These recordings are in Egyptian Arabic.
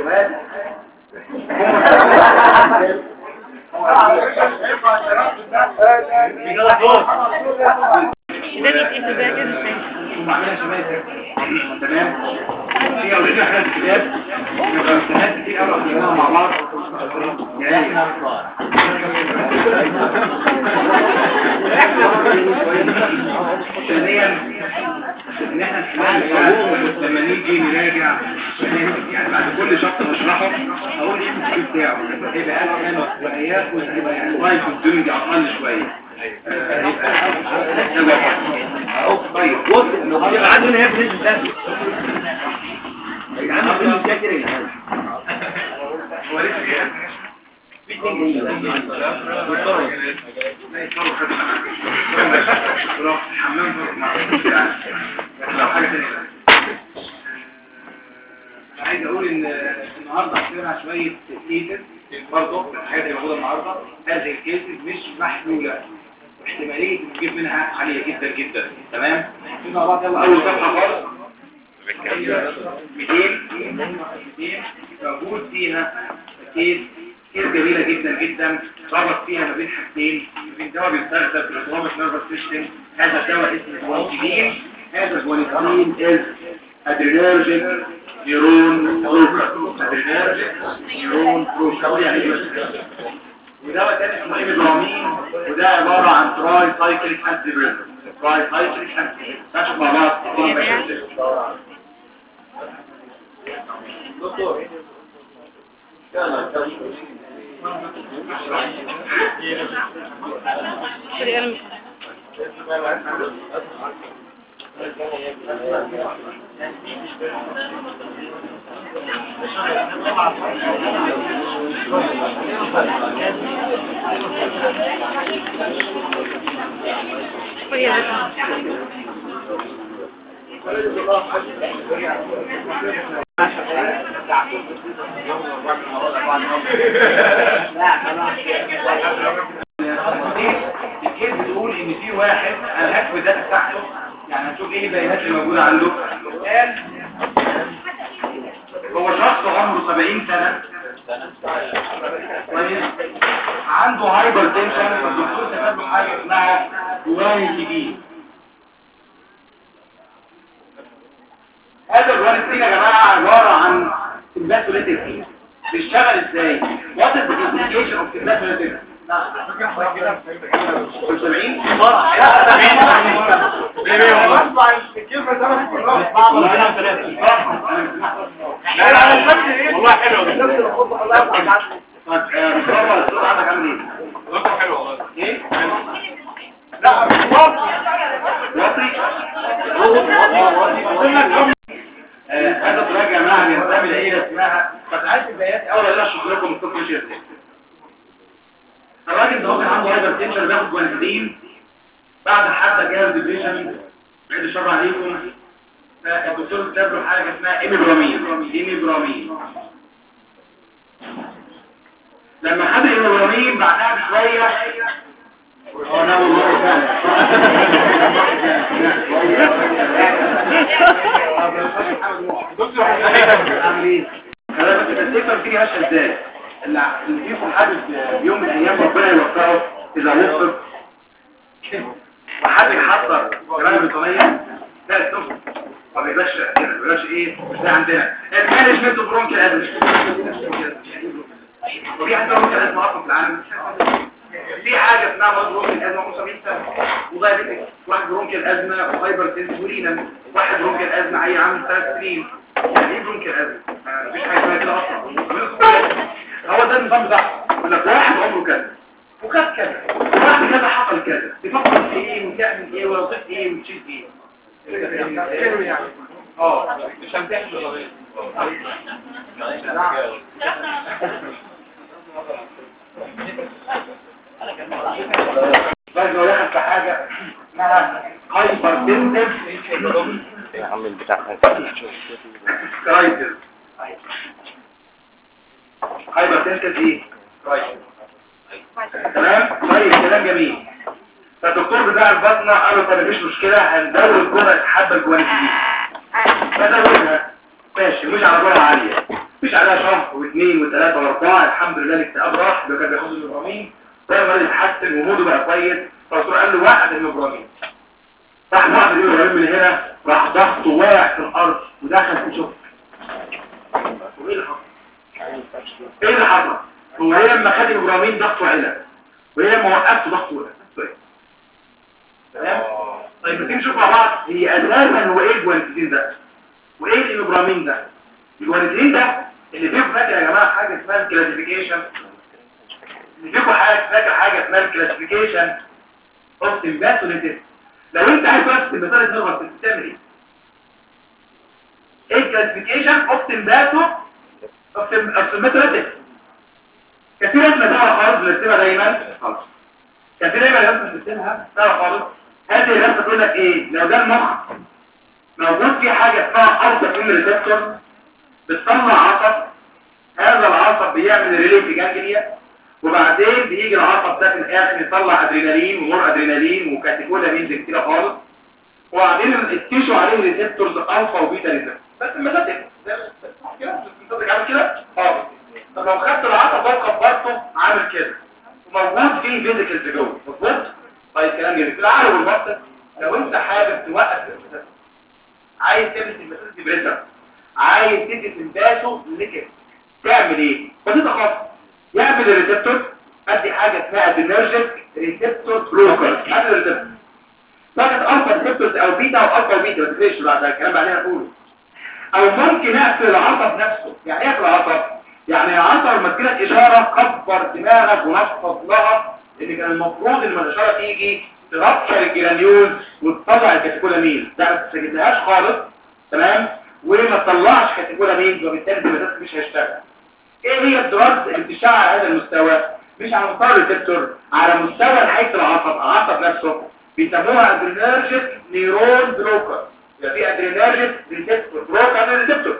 سؤال ده بيتقفل بقى كده وعملها شباب تمام في اوريدي احنا الكتاب يبقى امتحانات كتير قوي اخدناها مع بعض يا احنا ثانيا ان احنا نحاول لما نيجي نراجع يعني بعد كل شخص نشرحه اقول ايه الكتاب بتاعه هيبقى اسهل وهياخد هيبقى يعني لايف كونسيومنج اقل شويه آه، يبقى طيب بص يبقى عندنا هي بنسبه ده يا عم بنسبه ده كده يا عم هو لسه كده في اتنين جايين حمام لو حاجه ثانيه عايز اقول ان النهارده هنعمل شويه كيسز برضه الحاجات اللي موجوده النهارده هذه الكيسز مش محلوله احتماليه تجيب منها عاليه جدا جدا تمام في مع بعض يلا اول صفحه خالص 200 200 موجود فيها كيس كيس جميله جدا جدا ربط فيها ما بين حاجتين ما بين دواء بيستخدم في الاوتوماتيك نيرفس سيستم هذا الدواء اسمه جوانتين هذا الجوانتين از ادرينرجيك نيرون بروكر ادرينرجيك نيرون بروكر يعني ايه ودواء تاني اسمه ايميدرامين وده عبارة عن تراي سايكليك انتيبريزم تراي سايكليك انتيبريزم نشوف مع بعض دكتور خد يا باشا الكيس بتقول ان في واحد انا هكتب الداتا بتاعته يعني هنشوف ايه البيانات اللي موجوده عنده قال هو شخص عمره 70 سنه كويس عنده هايبر تنشن الدكتور كتب له حاجه اسمها جوان تي بي هذا الجوان تي يا جماعه عباره عن سمباتوليتيك بيشتغل ازاي؟ وات از ذا كومبليكيشن اوف سمباتوليتيك سبعين والله حلو حلو والله هذا الدراج يا جماعه بينتمي لايه اسمها فتحات البيانات اول اقول اشرح لكم الطب ماشي ازاي الراجل ده هو كان عنده هايبر تنشن بياخد جوانتين بعد حتى جهاز ديبريشن بعد الشر عليكم فالدكتور كتب له حاجه اسمها ايميبرامين ايميبرامين لما خد الايميبرامين بعدها بشويه هو انا والله دكتور عامل ايه؟ خلي بالك التفكير فيه ماشيه ازاي؟ اللي اللي فيكم حابب بيوم من الايام ربنا يوفقه اذا وفق وحابب يحضر جرائم بطانيه لا التوفيق ما بيبقاش كده ما بيبقاش ايه مش زي عندنا المانجمنت برونكيال ازمه وفي حاجه برونكيال ازمه اصلا في العالم في حاجه اسمها مرض برونكيال ازمه 75 سنه ودايبيتك واحد برونكيال ازمه وهايبر تنسورينا واحد برونكيال ازمه عيل عنده ثلاث سنين يعني ايه برونكيال ازمه مفيش حاجه اسمها كده اصلا هو ده النظام بتاعه يقول لك واحد عمره كذا وخد كذا وبعد كذا حصل كذا تفكر في ايه وتعمل ايه ووظيفه ايه وتشيل ايه اه مش هنتحش ولا بس لو دخل في حاجه اسمها هايبر تنسف يا عم البتاع كرايتس هايبر تنسف ايه كرايتس تمام طيب كلام جميل فالدكتور بتاع البطنة قال له طب مفيش مشكلة هنزود جرعة حبة الجوانتين فزودها ماشي مش على جرعة عالية مفيش عليها شهر واثنين وثلاثه واربعه الحمد لله الاكتئاب راح اللي كان بياخد المبرامين ده المريض اتحسن وموده بقى كويس فالدكتور قال له وقف المبرامين راح واحد المبرامين من هنا راح ضغطه واقع في الارض ودخل في شوك وايه اللي حصل؟ ايه اللي حصل؟ هو هي لما خد المبرامين ضغطه علا وهي لما وقفته ضغطه وقف تمام؟ طيب ما تيجي نشوف مع بعض هي اساسا هو ايه الجوانتين ده؟ وايه الابرامين ده؟ الجوانتين ده اللي فيكم فاكر يا جماعه حاجه اسمها الكلاسيفيكيشن اللي فيكم حاجه فاكر حاجه اسمها الكلاسيفيكيشن اوف سمباثوليتس لو انت عايز بس سمباثوليتس نرفض بتعمل ايه؟ ايه الكلاسيفيكيشن اوف سمباثو اوف سمباثوليتس كثير اسمها دعوه خالص بنكتبها دايما خالص كثير دايما لازم بنكتبها دعوه خالص هذه الرسمه تقول لك ايه لو ده المخ موجود في حاجه اسمها ارض من ريسبتور بتطلع عصب هذا العصب بيعمل ريليف جانجليا وبعدين بيجي العصب ده في الاخر يطلع ادرينالين ومور ادرينالين وكاتيكولامينز كتير خالص وبعدين التيشو عليه ريسبتورز الفا وبيتا ريسبتور بس المساتك كده المساتك عامل كده اه طب لو خدت العصب ده وكبرته عامل كده وموجود فيه فيزيكال جوه مظبوط طيب كلام جميل في العقل والمنطق لو انت حابب توقف المساتك عايز تعمل المساتك بريزر عايز تدي سمباسه لكده تعمل ايه بسيطه خالص يعمل الريسبتور ادي حاجه اسمها ادينرجيك ريسبتور بلوكر قبل الريسبتور فقط الفا ريسبتورز او بيتا او الفا وبيتا ما تفرقش بعد الكلام بعدين هنقوله او ممكن اقفل العصب نفسه يعني ايه اقفل العصب يعني العصب لما تجيلك اشاره كبر دماغك ونفض لها ان كان المفروض ان الاشاره تيجي تربشر الجرانيولز وتطلع الكاتيكولامين ده ما تسجلهاش خالص تمام وما تطلعش كاتيكولامين وبالتالي المساس مش هيشتغل ايه هي الدراجز اللي بتشتغل على هذا المستوى مش على مستوى الريسبتور على مستوى نهايه العصب العصب نفسه بيسموها ادرينرجيك نيرون بلوكر يبقى في ادرينرجيك ريسبتور بلوكر ريسبتور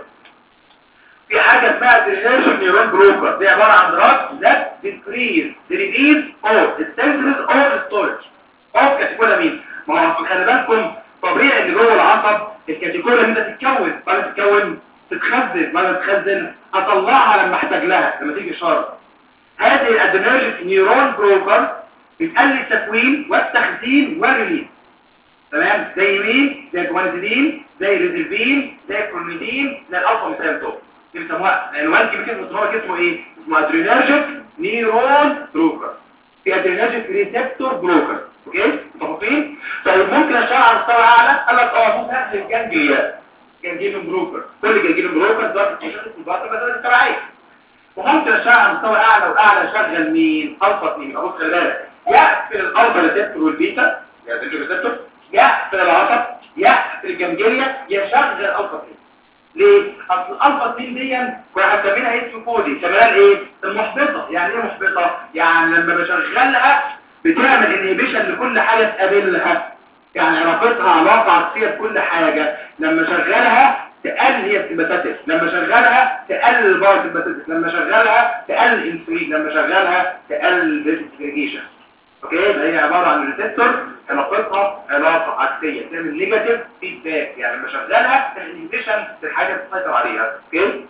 في حاجه اسمها ادرينرجيك نيرون بلوكر دي عباره عن دراج ذات ديكريز ريليز اوف السنسورز اوف ستورج اوف كاتيكولامين ما هو خلي بالكم طبيعي ان جوه العصب الكاتيكولامين ده تتكون بعد تتكون تتخزن بعد تتخزن اطلعها لما احتاج لها لما تيجي اشاره هذه الادرينرجيك نيرون بلوكر بتقلل التكوين والتخزين والريليز تمام زي مين زي الجوانزيدين زي الريزلفين زي الكورنيدين زي الالفا ميثانتول دي بيسموها عنوان كبير اسمه اسمه ايه اسمه ادرينرجيك نيرون بلوكر في ادرينرجيك ريسبتور بلوكر اوكي متفقين طيب ممكن اشتغل على مستوى اعلى قال لك اه ممكن اخد الجانجليا جانجليون بلوكر كل جانجليون بلوكر ده بتشتغل في البطن بدل التبعيه وممكن اشتغل على مستوى اعلى واعلى اشغل مين الفا 2 ابص خلي بالك يقفل الالفا ريسبتور والبيتا يعني الريسبتور يقفل العصب يقفل الجنجلية يشغل الالفا 2 ليه؟ اصل الالفا 2 دي كنا هنسميها اسم كودي سميناها ايه؟ المحبطه يعني ايه محبطه؟ يعني لما بشغلها بتعمل انهبيشن لكل حاجه تقابلها يعني علاقتها علاقه عكسيه بكل حاجه لما شغلها تقلل هي السمباتيك لما شغلها تقلل الباراسمباتيك لما شغلها تقلل الانسولين لما شغلها تقلل الديسكريجيشن اوكي يبقى هي عباره عن ريسبتور علاقتها علاقه عكسيه تعمل نيجاتيف فيدباك يعني لما شغلها الانهبيشن الحاجه تسيطر عليها اوكي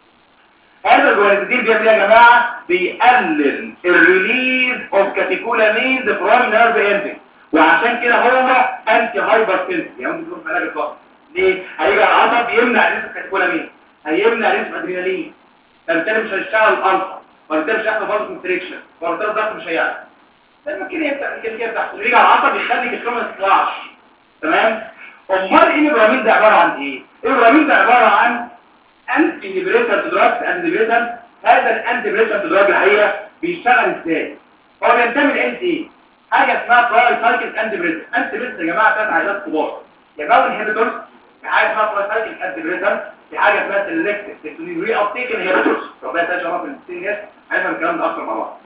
هذا الجوانزيدين بيعمل ايه يا جماعه بيقلل الريليز اوف كاتيكولامينز فروم نيرف اندنج وعشان كده هو انتي هايبر سنسي يعني ممكن يكون في علاج الضغط ليه هيجي العصب يمنع ريسك كاتيكولامين هيمنع ريسك ادرينالين فبالتالي مش هيشتغل الالفا وبالتالي مش هيحصل برضه كونتريكشن وبالتالي الضغط مش هيعلى لما كده يفتح كده يفتح يجي على العصب يخلي الكلام ما يطلعش تمام امال ايه البرامين ده عباره عن ايه البرامين ده عباره عن انتي ليبريتر دراج انتي ليبريتر هذا الانتي ليبريتر دراج الحقيقه بيشتغل ازاي هو بينتمي لانت ايه حاجه اسمها تراي سايكل انتي ليبريتر انتي ليبريتر يا جماعه ثلاث عائلات كبار يا باو انهبيتورز في حاجه اسمها تراي سايكل انتي ليبريتر في حاجه اسمها سيلكتيف تكتونين ري ابتيك انهبيتورز ربنا يسهل شرف السينيس هنفهم الكلام ده اكتر مع بعض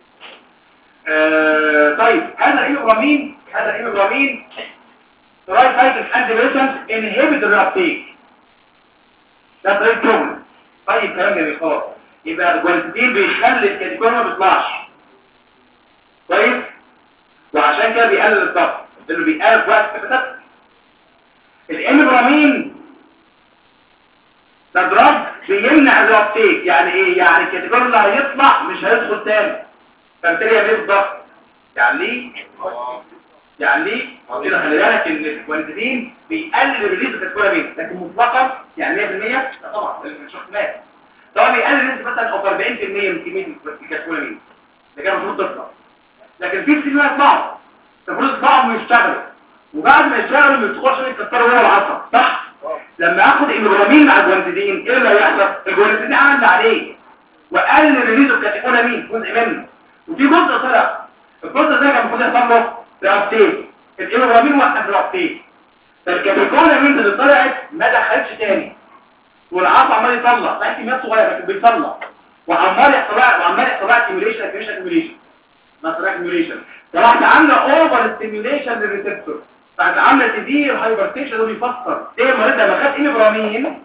آه طيب هذا الايموجرامين هذا الايموجرامين تراي سايكل انتي ليبريتر انهبيت الرابتيك ده طريق شغل طيب كلام جميل خلاص يبقى الجوانتين بيخلي الكاتيكول ما بيطلعش كويس وعشان كده بيقلل الضغط لانه بيقلل وقت التفتت الامبرامين ده دراج بيمنع الابتيك يعني ايه يعني الكاتيكول اللي هيطلع مش هيدخل تاني فبالتالي يعمل الضغط يعني ليه يعني ليه كده خلي بالك ان الكوانتين بيقلل الريليز الكاتيكولامين لكن مطلقا يعني 100% لا طبعا الشخص مات طبعا بيقلل نسبه مثلا او 40% من كميه الكاتيكولامين ده كان المفروض تطلع لكن في كتير يطلعوا المفروض يطلعوا ويشتغلوا وبعد ما يشتغلوا ما يدخلوش يكتروا هو العصب صح لما اخد ايميبرامين مع الجوانتيدين ايه اللي هيحصل الجوانتيدين عمل عليه وقلل ريليز الكاتيكولامين جزء منه وفي جزء طلع الجزء ده كان المفروض يحصل له رابطين الايميبرامين وقف رابطين فالكاتيكولامين اللي طلعت ما دخلتش تاني والعصب عمال يطلع لا كميات صغيره لكن بيطلع وعمال يحصل لها وعمال يحصل لها اكيوميليشن اكيوميليشن اكيوميليشن مثلا اكيوميليشن فراحت عامله اوفر ستيميوليشن للريسبتور بعد عامله سيفير هايبرتنشن ده بيفسر ايه المريض لما خد ايميبرامين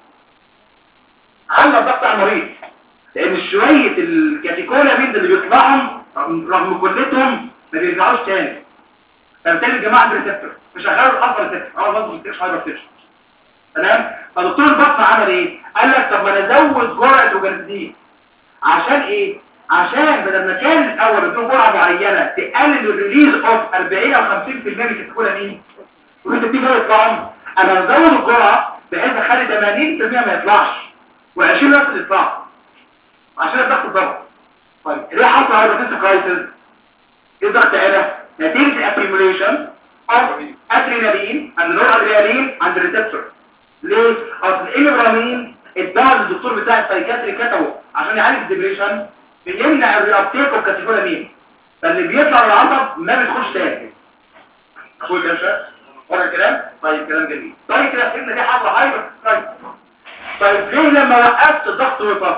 عامله ضغط على المريض لان شويه الكاتيكولامين اللي بيطلعهم رغم رغم كلتهم ما بيرجعوش تاني فبالتالي الجماعه عند الريسبتور فشغلوا الالفا ريسبتور اه برضه بتكش هايبرتنشن تمام فدكتور البطن عمل ايه قال لك طب ما انا ازود جرعه اوجانيزين عشان ايه عشان بدل ما كان الاول بدون جرعه معينه تقلل الريليز اوف 40 او 50% من الكاتيكولامين وانت تيجي يطلعهم انا ازود الجرعه بحيث اخلي 80% ما يطلعش و20 بس يطلع عشان الضغط الضغط طيب ليه حصل هايبرتنسيف كرايسيس ايه الضغط هنا نتيجه اكيوميليشن اوف ادرينالين عند نور ادرينالين عند الريسبتور ليه اصل الامبرامين الدواء اللي الدكتور بتاع السايكاتري كتبه عشان يعالج الديبريشن بيمنع الريابتيك اوف كاتيكولامين فاللي بيطلع من العصب ما بيدخلش تاني اخوي كده شايف ورا الكلام طيب كلام جميل طيب كده فهمنا دي حاجه هايبر طيب طيب ليه لما وقفت الضغط وقف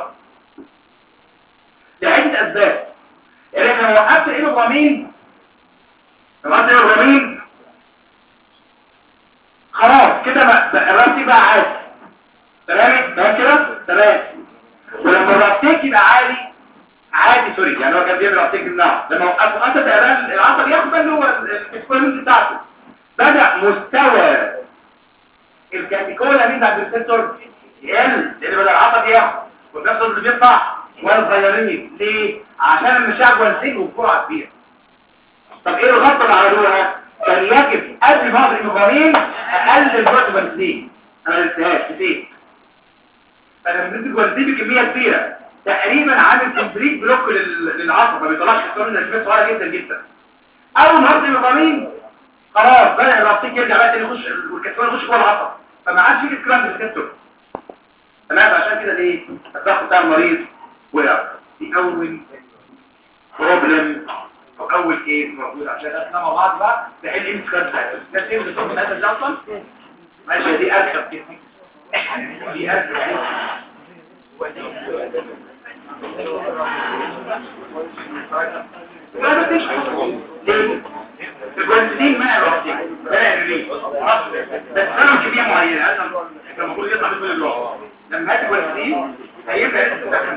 لعده اسباب يعني لما وقفت الامبرامين لما وقفت الامبرامين خلاص كده بقى الرابط بقى عادي تمام تمام كده تمام ولما الرابطيك يبقى عالي عادي سوري يعني هو كان بيعمل رابطيك النوع لما وقفت انت تقريبا العصب ياخد اللي هو الكوينت بتاعته بدا مستوى الكاتيكولا مين عند الريسبتور يقل لان بدا العصب ياخد والنفس اللي بيطلع وانا صغيرين ليه عشان المشاعر والسين وبجرعه كبيره طب ايه الغلطه اللي عملوها كان يجب قبل بعض المقارنين اقلل جرعه البنزين انا لسهاش نسيت فانا بنزل البنزين بكميه كبيره تقريبا عامل كومبليت بلوك لل- للعصب ما بيطلعش كتير من الشمس صغيره جدا جدا اول ما حط المقارنين خلاص بدا الرابطين يرجع بقى تاني يخش والكتفان يخش جوه العصب فما عادش في كلام بالكتف تمام عشان كده ليه الضغط بتاع المريض وقع دي اول بروبلم او اول كيس موجود عشان احنا مع بعض بقى نحل ايه الكلام ده ده كيس بتقول من هذا اصلا ماشي دي ارخب كيس دي ارخب لا ده تشخص ليه الجوانتين ما يعرفش لا يعرف بس انا كميه معينه انا كان المفروض يطلع من الوقت لما هات الجوانتين هيبقى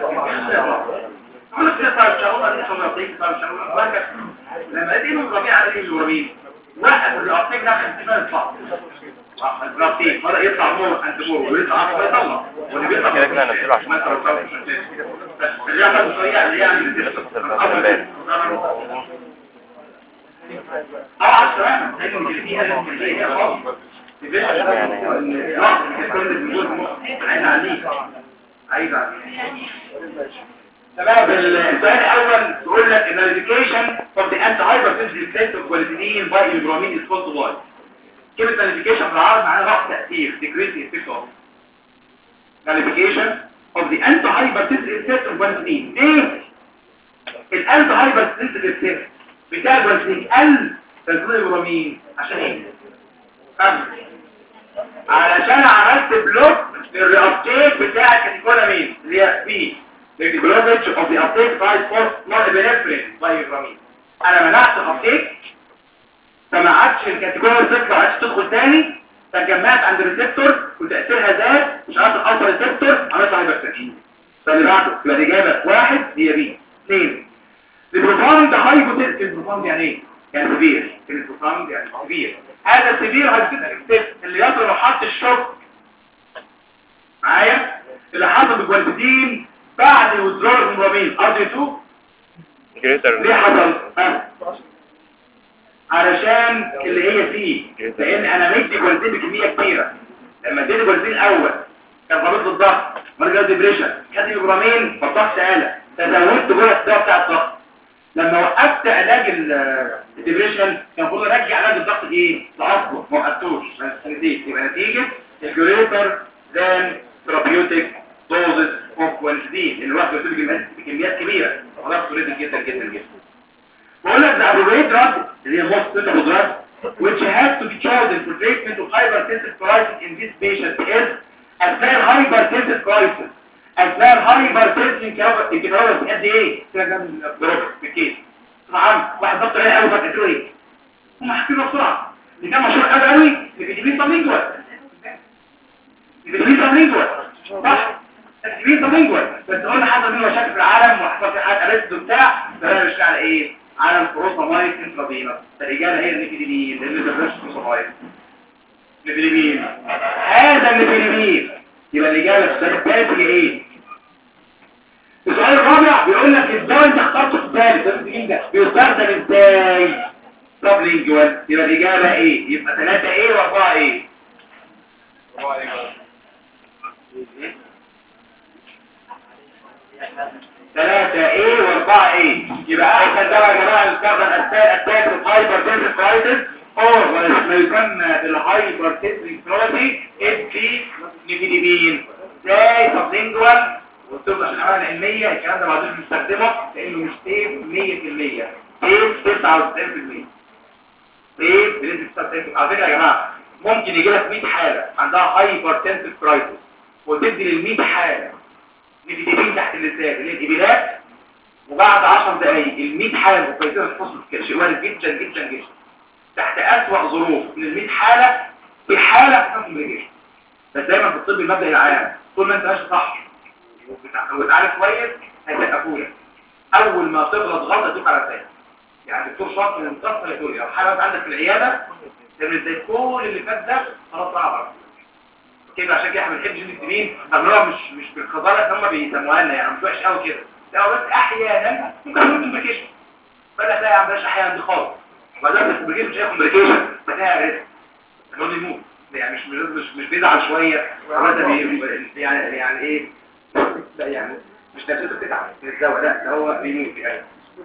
عملت كده صار شغل انا كمان اعطيك صار شغل وهكذا لما لقيت انه الربيع على ايه الربيع وقف الاعطيك ده 50 يطلع الرابطين بدأ يطلع مور عند مور ويطلع عصب يطلع واللي بيطلع كده كده هنزله عشان ما يطلع الرياضة الشوية اللي يعني اه عشان تمام لازم اللي فيها لازم اللي فيها خالص عايز عليك عايز عليك تمام السؤال الاول بيقول لك الناليفيكيشن of the anti-hypertensive effect of quercetin by ibuprofen is called why كلمة ناليفيكيشن بالعربي معناها ضغط تأثير decrease the effect of nullification of the anti-hypertensive effect of quercetin ايه الانتي هايبرتنسيف effect بتاع الكويسين قل تنزيل البرومين عشان ايه فهم علشان عملت بلوك للريابتيك بتاع الكاتيكولامين اللي هي بي الجلوبج اوف ذا ابتيك باي فور نوت ابنفرين باي البرومين انا منعت الابتيك فما عادش الكاتيكولامين تطلع ما عادش تدخل تاني تجمعت عند الريسبتور وتاثيرها زاد مش عارف الالفا ريسبتور عملت هايبرتنشن فاللي بعده يبقى الاجابه واحد هي بي اثنين البروفاند هايبوتنسيف البروفاند يعني ايه؟ يعني سبير البروفاند يعني سبير هذا السبير هايبوتنسيف اللي يطلع لو حط الشوك معايا اللي حصل بالجوانتين بعد الوزرار من رابين ار 2 جريتر ليه حصل ها علشان اللي هي فيه لان انا مدي جوانتين بكميه كبيره لما اديت جوانتين الاول كان ضابط الضغط مرجع ديبريشن خدت جرامين فالضغط قال تزودت جرعه الدواء بتاع الضغط لما وقفت علاج ال- الديبريشن كان المفروض ارجع علاج الضغط ايه لاصله ما وقفتوش بس سنتين يبقى نتيجه الجريتر ذان ثيرابيوتيك دوزز اوف كوانتيتي اللي واخد بكميات بكميات كبيره خلاص ريتد جدا جدا جدا بقول لك ده appropriate drug اللي هي most suitable drug which has to be chosen for treatment of hypertensive crisis in this patient is أثناء الهايبرتنسيف crisis أثناء الهايبرتنسيف انكفالوس قد إيه؟ كده جنب الجروب بالكيس طبعا واحد دكتور قال أول فترة إيه؟ هم حكينا بسرعة اللي كان مشهور قوي قوي الفيتامين سابلينجوال الفيتامين سابلينجوال صح؟ الفيتامين سابلينجوال بس قلنا حصل منه مشاكل في العالم وحصل في حاجات أرست وبتاع فأنا مش على إيه؟ على البروتامايت انترافينوس فالإجابة هي النيكيدين لأن ده مش بروتامايت نفيلمين هذا النفيلمين يبقى الإجابة في السؤال الثالث هي إيه؟ السؤال الرابع بيقول لك ازاي انت اخترت الثالث ده النفيلمين ده بيستخدم ازاي؟ سبلينجوال يبقى الإجابة إيه؟ يبقى 3 إيه و4 إيه؟ 3 ايه و4 ايه يبقى احسن دواء يا جماعه يستخدم اثناء اتاك الهايبرتنسيف كرايسيس او ما يسمى بالهايبرتنسيف كرايسيس ادي نيفيديبين زي سبلينجوال والطب عشان العمليه العلميه الكلام ده ما عادش بنستخدمه لانه مش سيف 100% سيف 99% سيف بنسبه 99% على فكره يا جماعه ممكن يجي لك 100 حاله عندها هايبرتنسيف كرايسيس وتدي لل 100 حاله نيفيديبين تحت اللسان اللي الإبلات وبعد 10 دقايق ال 100 حالة كويسة الفصل شيء وارد جدا جدا جدا تحت أسوأ ظروف من ال 100 حالة في حالة اسمها كومبليكيشن بس دايما في الطب المبدأ العام طول ما انت ماشي صح وتعرف كويس هيسقفوا لك اول ما تغلط غلطه تدوك على الثاني يعني الدكتور شاطر من المتصل يقول لو حاله عندك في العياده تعمل زي كل اللي فات ده خلاص صعب كده عشان كده احنا بنحب جين السمين هو مش مش بالخضاره ان هم بيسموها لنا يعني مش وحش قوي كده لا هو بس احيانا ممكن يكون كومبليكيشن فلا تلاقي عندناش احيانا دي خالص وبعدين الكومبليكيشن مش هي كومبليكيشن بتلاقيها ريسك انه يموت يعني مش مش مش بيزعل شويه هو ده بي- يعني يعني ايه لا يعني مش نفسيته بتتعب من الدواء لا ده هو بيموت يعني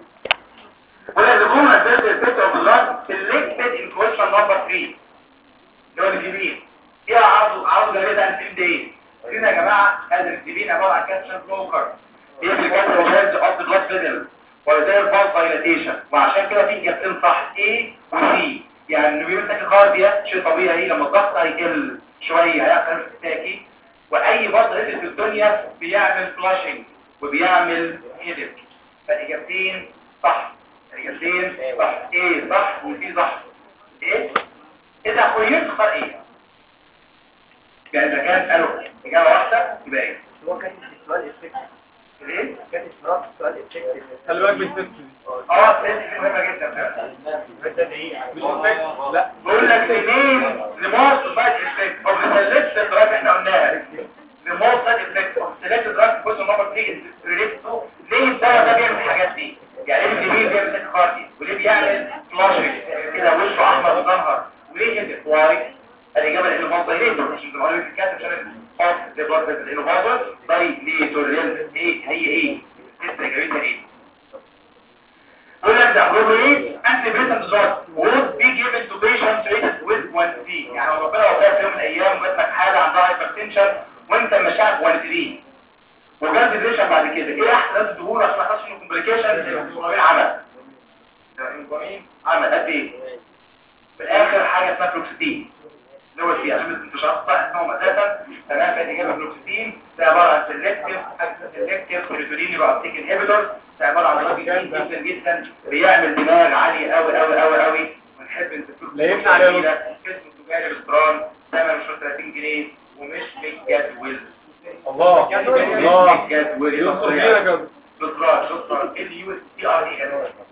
ولا الهجوم اساس الفكره اوف اللاج سيلكتد ان كويشن نمبر 3 اللي هو الجبين ايه عاوز عاوز ده ده الفيلم ده ايه هنا يا جماعه هذا الجبين عباره عن كاتشن بلوكر بيعمل كاتشن وهيلز اوف ذا بلاد فيزل وزي الفالس دايلاتيشن وعشان كده في اجابتين صح A و C يعني انه بيقول لك الكارديا شيء طبيعي لما الضغط هيقل شويه هيحصل ارتكاكي واي برضه ريتم في الدنيا بيعمل فلاشنج وبيعمل هيدك فالاجابتين صح الاجابتين صح ايه صح وسي صح ايه اذا خيرت اختار ايه يعني اذا كان قالوا اجابه واحده يبقى ايه هو كاتب في السؤال افكتيف ايه كاتب في رأس السؤال افكتيف خلي بالك من الست اه سيدي مهمه جدا فعلا مش افكت لا بقول لك منين لموت سايد افكت او لسلكت دراج احنا قلناها لموت سايد افكت او سلكت دراج كل نمبر 3 ريليت تو ليه الدواء ده بيعمل الحاجات دي يعني ليه الجميل بيعمل تكاردي وليه بيعمل فلاشنج كده وشه احمر وزنهر وليه كده واي الاجابه لانه فاضل دايليتور مش بنقول في الكاتب عشان فاضل زي برضه لانه فاضل دايليتور ايه هي ايه لسه اجابتها ايه يقول لك ده appropriate antidepressant drug would be given to patients treated with 1C يعني لو ربنا وفاك في يوم من الايام وجات لك حاله عندها هايبرتنشن وانت مشاك 1C وجات ديبريشن بعد كده ايه احسن ناس تدور عشان ما يحصلش منه كومبليكيشن المقاومين عمل المقاومين عمل قد ايه في الاخر حاجه اسمها فلوكسيتين اللي هو فيه عشان انت شخص اسمهم اساسا تمام كانت اجابه فلوكسيتين ده عباره عن سيلكتيف سيلكتيف سيروتونين رابتيك انهبيتور ده عباره عن دراج جدا جدا جدا بيعمل دماغ عالي قوي قوي قوي قوي ونحب ان لا يمنع عليه اسمه تجاري بالبران ثمنه مش 30 جنيه ومش بالجدول الله الله مش بالجدول يوصل بينا كده بالبران شكرا ال يو اس تي ار اي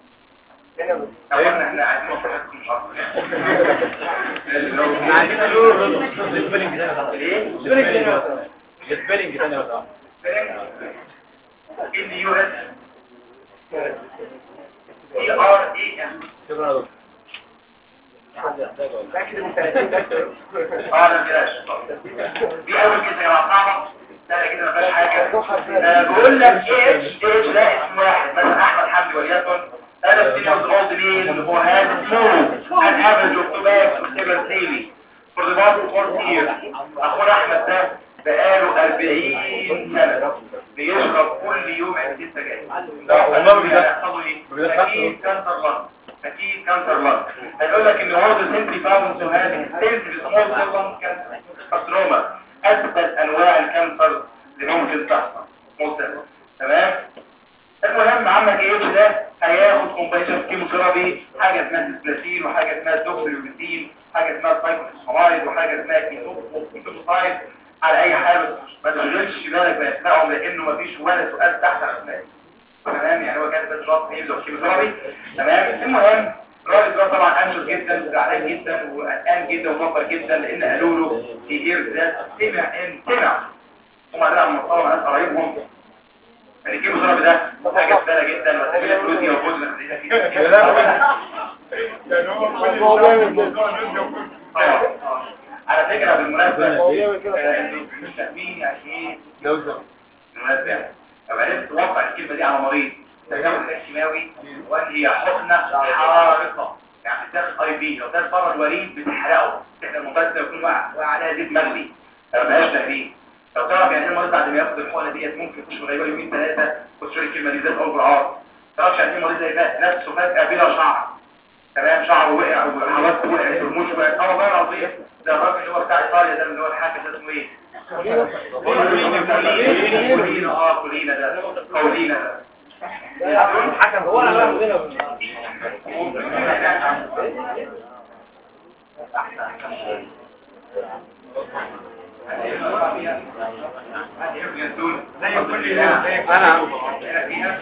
اولا احنا عايزين نحكم مش عايزين نقول ليه؟ السبيلنج تاني بقى ان يو اس اي ار اي ام شكرا يا دكتور حد يحتاجه ولا لكن من 30 دكتور اه لا بلاش دي اول كده يا جماعه صعبه لا كده ما فيهاش حاجه آه، بقول لك اتش اتش ده اسم واحد مثلا احمد حمدي وليكن انا في نفس اولد مين هو هذا سمو an average of tobacco cigarette daily for the past four years اخونا احمد ده بقاله 40 سنه بيشرب كل يوم 20 سجاير لا، والله ما بيدخل. هيحصلوا ايه؟ ما اكيد كانسر لنج اكيد كانسر لنج هيقول لك ان هو ده سنتي فاوند تو هاف اكستنسيف سمول سيل لنج كانسر كارسينوما اسهل انواع الكانسر اللي ممكن تحصل سمول سيل تمام المهم عمك ايه ده هياخد كومبايشن كيموثيرابي حاجه اسمها سيسبلاتين وحاجه اسمها دوكسيلوبيتين حاجه اسمها سايكلوسفرايد وحاجه اسمها كيتوسايد على اي حال بس ما تشغلش بالك باسمائهم لانه مفيش ولا سؤال تحت اسمائهم تمام يعني هو كاتب بس رابط نيمز اوف كيموثيرابي تمام المهم الراجل ده طبعا انشط جدا وزعلان جدا وقلقان جدا ومفكر جدا لان قالوا له في اير ذات سمع ان سمع هم قالوا على المصطلح ناس قرايبهم يعني الكيموثيرابي ده حاجه سهله جدا وسبيل الفلوس دي موجوده يعني هو كل آه، آه. على فكره بالمناسبه آه، انتوا مش فاهمين يعني ايه لوزة بالمناسبة يعني لو عرفت توقع الكلمة دي على مريض تجاوز الشماوي وان هي حقنة حارقة يعني بتاخد اي بي لو كان بره الوريد بتحرقه تحرق المبادئ يكون واقع واقع عليها زيت مغلي ما بقاش تهديد لو تعرف يعني ايه المريض بعد ما ياخد الحقنة ديت ممكن يخش غيبه يومين ثلاثة وتشوف الكلمة دي زي اول جرعات تعرفش يعني ايه المريض زي ده نفسه فجأة بلا شعر تمام شعره وقع وحواس وقعت ورموش وقعت اه والله العظيم ده الراجل اللي هو بتاع ايطاليا ده اللي هو الحاكم ده اسمه ايه؟ كولينا اه كولينا ده كولينا ده حكم هو انا بقى زي كل انا فيها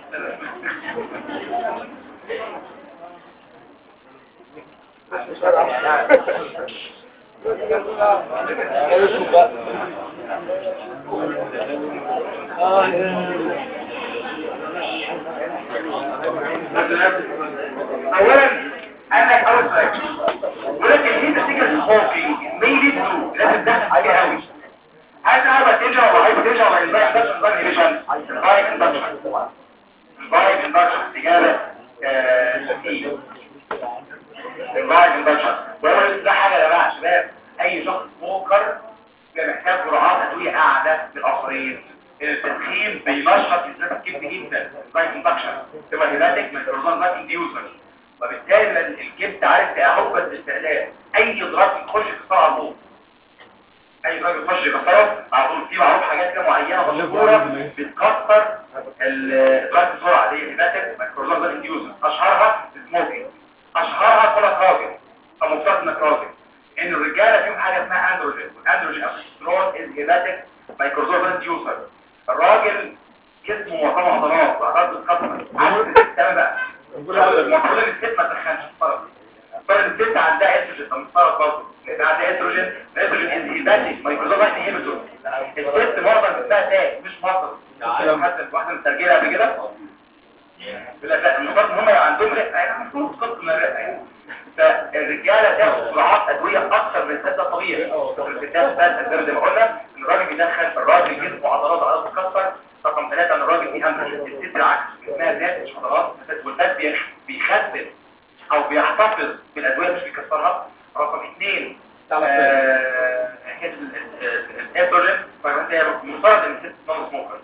اولا قال لك اول سؤال ولكن انت تيجي الخوفي ميلي تو لازم تدخل فيها قوي هل ده هيبقى تنجح ولا هيبقى تنجح ولا الباقي بس الباقي ريفيجن الباقي اندكشن الباقي اندكشن اجابه سي الباقي اندكشن وهو ده حاجه يا جماعه شباب اي شخص موكر بيبقى محتاج جرعات ادويه اعلى بالاخرين التدخين بينشط الناس الكبد جدا الباقي اندكشن تبقى هيباتيك من الهرمون باك انديوسر وبالتالي لما الكبد عارف تأهبت الاستعداد اي ضرب يخش في الصلاه على طول اي راجل يخش يكسره على طول في معروف حاجات كده معينه مشهوره بتكسر الادراك بسرعه دي هيباتيك مايكروزوم ده انديوسر اشهرها سموكينج اشهرها كلك راجل او مفترض انك راجل ان الرجاله فيهم حاجه اسمها اندروجين والاندروجين اكسترون از هيباتيك مايكروزوم انديوسر الراجل جسمه معظمه عضلات وعضلات بتتكسر عكس الست بقى المفروض ان الست ما تدخنش فرق فرق الست عندها استروجين طب فرق برضه لان عندها استروجين الاستروجين از هيباتيك مايكروزوم انهبيتور الست معظم جسمها تاج مش مصر حتى واحده مسترجله قبل كده لا لا المفروض ان هم عندهم رئه يعني المفروض قسط من الرئه يعني فالرجاله تاخد جرعات ادويه اكثر من الست طبيعي الستات بس زي ما قلنا ان الراجل بيدخل الراجل جسمه عضلات عضلات بتكسر رقم ثلاثة ان الراجل فيه اندروجين الست العكس جسمها ذات مش عضلات والفات بيخ- بيخزن او بيحتفظ بالادويه مش بيكسرها رقم اثنين آه، حكايه ال- ال- الاستروجين فانت مفترض ان الست نون سموكر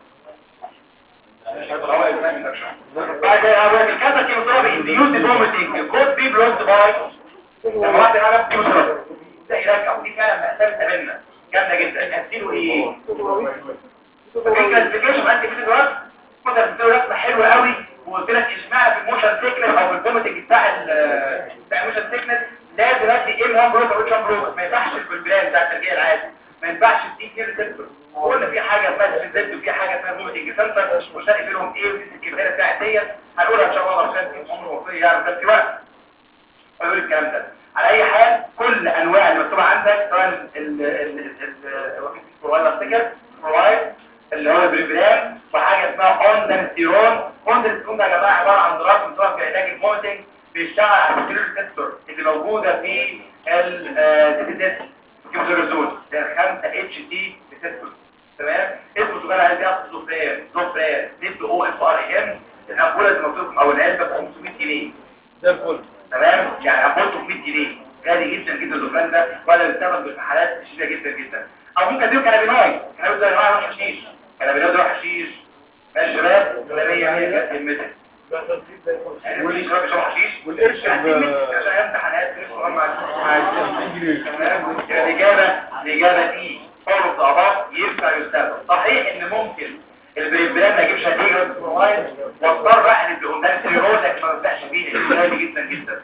بعد اول كذا كيموثيرابي انديوز فوميتنج كود بي بلوست باي لما واحد عمل كيموثيرابي ده يرجع ودي فعلا مأساة بتقابلنا جامده جدا هتديله ايه؟ في كلاسيفيكيشن انت في دراج كنت بتديله رسمه حلوه قوي وقلت لك اشمعنى في الموشن سيكنس او في الفوميتنج بتاع ال بتاع الموشن سيكنس لازم ادي ام 1 بروك او اتش 1 بروك ما ينفعش في البلان بتاع الترجيع العادي ما ينفعش تدي اثنين ريسبتور قلنا في حاجه اسمها سبيزيت وفي حاجه اسمها فوميتنج سنتر والفرق بينهم ايه ودي السكرتيره بتاعت ديت هنقولها ان شاء الله عشان في عمر وصيه يعني بس في وقت هنقول الكلام ده على اي حال كل انواع اللي مكتوبه عندك سواء ال ال ال ال الفلورايد افتكر فلورايد اللي هو البريبرام وحاجه اسمها اوندنستيرون اوندنستيرون ده يا جماعه عباره عن دراج بتضاف في علاج الموتنج بيشتغل على السيلول ريسبتور اللي موجوده في الديتيدس كيموثيرازول ده 5 اتش تي ريسبتور تمام اسمه سؤال عايز ياخد زوفرير زوفرير نسبه او اف ار ام الامبوله اللي مكتوب او العلبه ب 500 جنيه ده الفل تمام يعني امبولته ب 100 جنيه غالي جدا جدا الزوفران ده ولا بيستخدم في حالات شديده جدا جدا او ممكن اديله كنابينويد كنابينويد ده يا جماعه روح حشيش كنابينويد روح حشيش ماشي يا شباب كنابينويد هي كلمتها ده ترتيب زي الفل يعني كل شباب يشربوا حشيش والقرش يعني ب- كلمة عشان امتحانات نفسه مع مع 20 جنيه تمام يبقى الإجابة الإجابة دي قول الصعبات ينفع يستخدم صحيح إن ممكن البريبرام ما يجيبش نتيجة البرومايد واضطر أحلب بقندان سيرول لكن ما بفتحش فيه لأنه غالي جدا جدا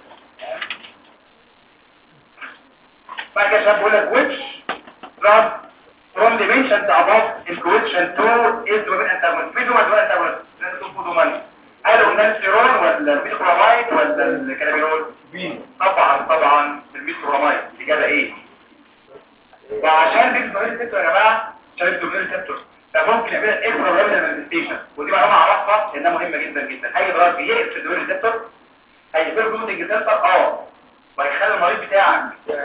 بعد كده شاب بيقول لك which drug from the mentioned above in question 2 is domain antagonist في دوما دومين antagonist لازم تكون دومين هل قندان سيرول ولا البيترومايد ولا الكلامينول بين طبعا طبعا البيترومايد الإجابة إيه وعشان بيت الدومين ريسبتور يا جماعه عشان الدومين ريسبتور فممكن يعمل اكسترا فيرمال مانيفستيشن ودي معلومه اعرفها لانها مهمه جدا جدا اي دراج بيقفل الدومين ريسبتور هيقفل جزء الجسر اه وهيخلي المريض بتاعك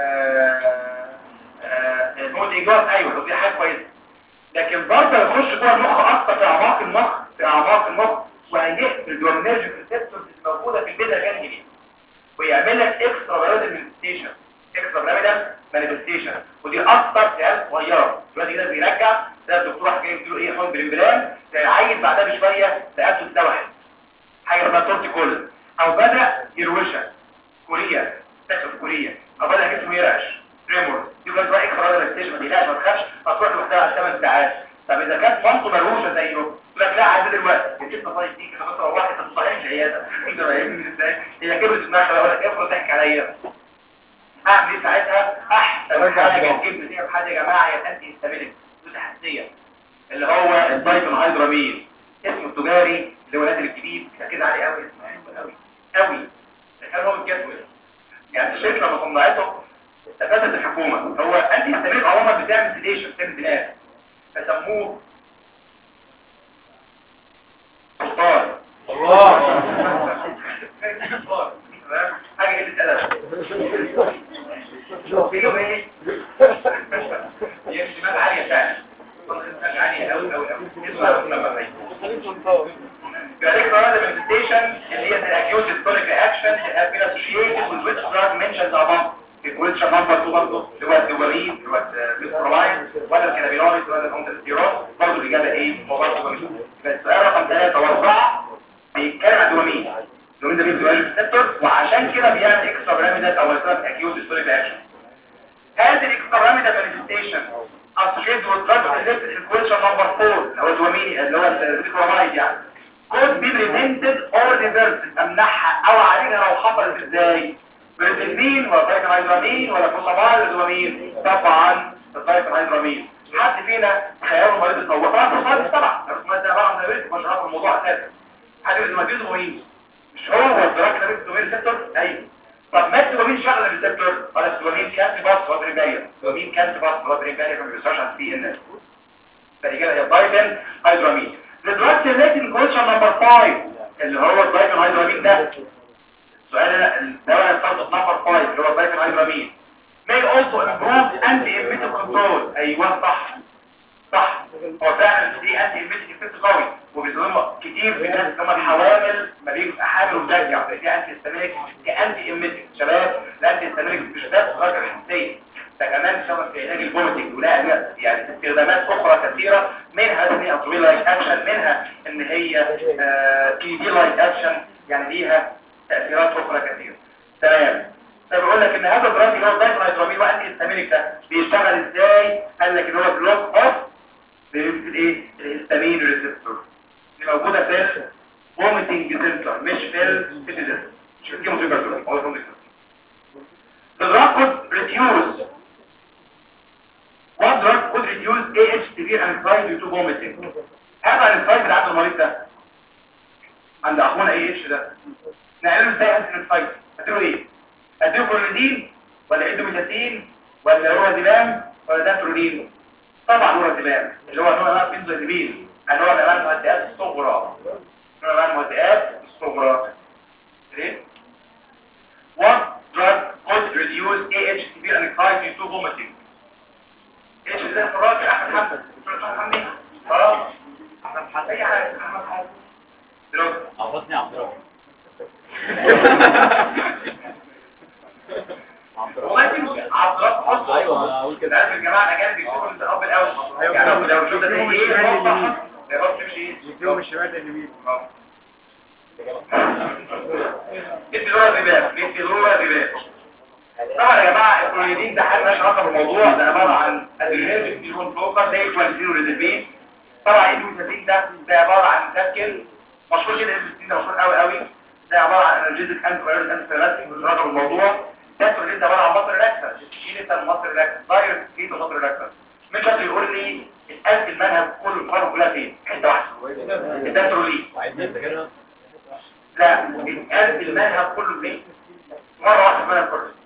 الموت ايجار ايوه ودي حاجه كويسه لكن برضه يخش جوه المخ اكتر في اعماق المخ في اعماق المخ وهيقفل الدومينرجيك ريسبتورز اللي موجوده في البيتا جانجلي ويعمل لك اكسترا فيرمال مانيفستيشن اكسترا بيراميدال مانيفستيشن ودي اكتر في عيال صغيره دلوقتي كده بيرجع ده الدكتور راح جاي يديله ايه حقن بالامبلان عيل بعدها بشويه رقبته اتسوحت حاجه اسمها تورتيكول او بدا يروشها كوريا تكسر كوريا او بدا جسمه يرعش ريمور يبقى بقى اكسترا مانيفستيشن ما تقلقش ما تخافش هتروح لوحدها على 8 ساعات طب اذا كانت مامته مروشه زيه يقول لك لا عايز دلوقتي جبت طيب دي كده مثلا واحد انت صحيح العياده انت فاهمني ازاي هي كبرت دماغها بقول لك افرض ضحك عليا اعمل ايه ساعتها احسن رجع حاجه الضغط. تجيب فيها بحاجه يا جماعه هي الانتي هيستامينيك حساسيه اللي هو الدايفن هيدرامين اسمه التجاري اللي هو نازل الجديد كان كده عليه قوي اسمه حلو قوي قوي ده كان هو الجدول يعني الشركه لما صنعته استفادت الحكومه هو انتي هيستامينيك عموما بتعمل سيديشن بتعمل دماغ فسموه سلطان الله حاجه قله ادب بيقولوا ايه هي مش دماغ عاليه فعلا دماغ عاليه قوي قوي قوي اسمها لما بعيد Direct manifestation اللي هي الاكيوت historic reaction that have been associated with which drug mentioned above الكويتشن نمبر 2 برضه اللي هو الدوبامين اللي هو البيترولاين ولا الكنابينويد ولا الكونترستيرون برضه الاجابه ايه؟ هو برضه الدوبامين يبقى السؤال رقم 3 و4 بيتكلم عن الدوبامين الدوبامين ده بيدوبامين ريسبتور وعشان كده بيعمل اكسترا بيراميدال او يسمى اكيوت historic reaction هذه الاكسترا بيراميدال مانيفستيشن associated with drug related الكويتشن نمبر 4 اللي هو الدوبامين اللي هو البيترولاين يعني could be prevented or reversed امنعها او اعالجها لو حصلت ازاي بريزلمين ولا دايكنايدرامين ولا فوسامال ولا دوبامين طبعا الدايكنايدرامين حد فينا خياله مريض يصور طبعا فوسامال طبعا الفوسامال ده عباره عن دايبيتس مش عارف الموضوع اساسا حد يقول ما دوبامين مش هو الدراج ده دوبامين ريسبتور ايوه طب ما الدوبامين شغل الريسبتور ولا الدوبامين كانت باس ولا بريباير الدوبامين كانت باس ولا بريباير ما بيرسلش على السي ان اس فالاجابه هي دايكن هيدرامين الدراج سيلكتنج كويشن نمبر 5 اللي هو الدايكن هيدرامين ده السؤال الدواء الفرد نمبر 5 اللي هو الدايكن هيدرامين may also improve anti-emetic control ايوه صح صح هو فعلا دي انتي ايميتيك افكت قوي وبيظلموا كتير في الناس اللي هم الحوامل ما بيبقى حامل ومرجع دي انتي استامينيك دي انتي ايميتيك شباب الانتي استامينيك مش بس درجه حساسيه ده كمان بيشتغل في علاج الفوميتنج ولا أدوية يعني استخدامات اخرى كثيره منها ان هي اطويل لايك اكشن منها ان هي تي دي لايك اكشن يعني ليها تاثيرات اخرى كثيره تمام فبقول لك ان هذا الدراج اللي هو الدايكلايدرامين وانتي استامينيك ده بيشتغل ازاي قال لك ان هو بلوك اوف بيمثل ايه الهستامين ريسبتور اللي موجوده في فوميتنج سنتر مش في السيتيزن مش في الكيموثيرابي هو الفوميتنج The drug could reduce What drug could reduce AH severe anxiety due to vomiting هذا الانسايد اللي عند المريض ده عند اخونا AH ده نعمله ازاي انسايد هتقول ايه هتقول كلوريدين ولا اندوميتاتين ولا لورازيبام ولا داترولين طبعا لورازيبام اللي هو نوع من بنزودازيبين اللي هو نوع من المهدئات الصغرى نوع من المهدئات الصغرى ليه؟ What drug could reduce AH severe anxiety to vomiting? ايش ده الراجل احمد حمد احمد حمدي خلاص احمد حمدي اي حاجه احمد حمدي دلوقتي عبطني عبد الرحمن والله تمشي عبد الرب حط ايوه انا اقول كده ده يا جماعه الاجانب بيشوفوا انت الاب الاول يعني لو شفت ده ايه موضح يا رب تمشي ايه يوم الشمال اليمين ادي دورة رباب ادي دورة رباب طبعا يا جماعه الكلونيدين ده حاجه مالهاش علاقه بالموضوع ده عباره عن ادرينالين نيورون بلوكر زي الكواليزين والريزابين طبعا الدوزاتين ده ده عباره عن مسكن مشهور جدا الدوزاتين ده مشهور قوي قوي ده عباره عن انرجيتك انتي فايروس انتي سيراتيك مالهاش علاقه بالموضوع ده الكلونيدين ده عباره عن مصر ريلاكسر شيل انت المصر ريلاكسر دايركت كيت مصر ريلاكسر مش شرط يقول لي الألف المنهج كله الفرق كلها فين حته واحده ده تروليه وعايزين نفتكرها لا الألف المنهج كله فين مره واحده المنهج كله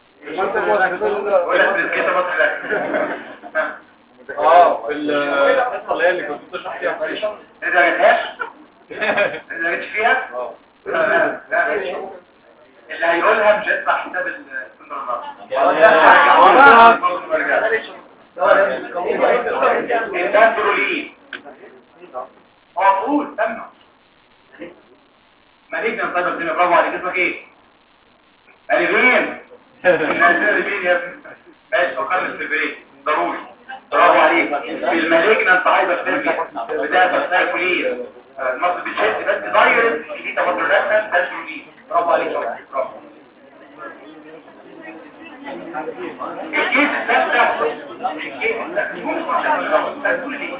ولا في كده مصر ريلاكسر اه في القصه اللي هي اللي كنت بتشرح فيها فريش انت ما جبتهاش انت ما جبتش فيها اه لا لا لا اللي هيقولها مش هيدفع حساب الدندرولين اه قول سمع مالجنا طيب الدنيا برافو عليك اسمك ايه الفين الفين يا ابني ماشي فكرنا في البريك ضروري برافو عليك في المالجنا انت عايز بتاعت السايكولين المصر بتشد بس دايركت دي تبطل رسم دندرولين برافو عليك يا برافو الكيس الثالثة الكيس الثالثة تقول لي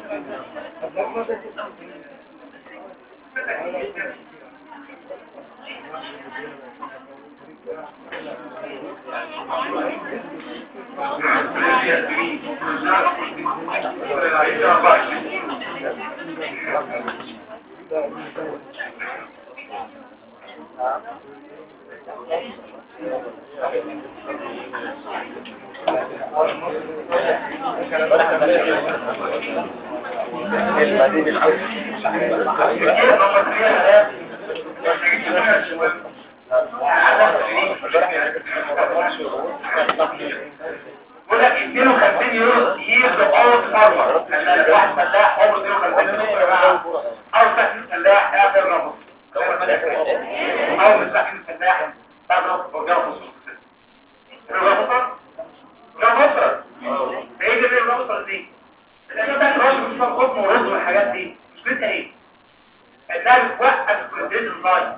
بقول لك 52 يورو ييرز اوت فارمر خلي واحد فلاح عمره 52 يورو يا جماعه او ساكن فلاح قاعد الرمل او مساكن فلاح قاعد الرمل جرب خصوص الرمل جرب ايه اللي بيه الرمل دي لان ده الراجل مش فاهم خصم ورزق والحاجات دي مشكلتها ايه انها بتوقف الكونتينر لاين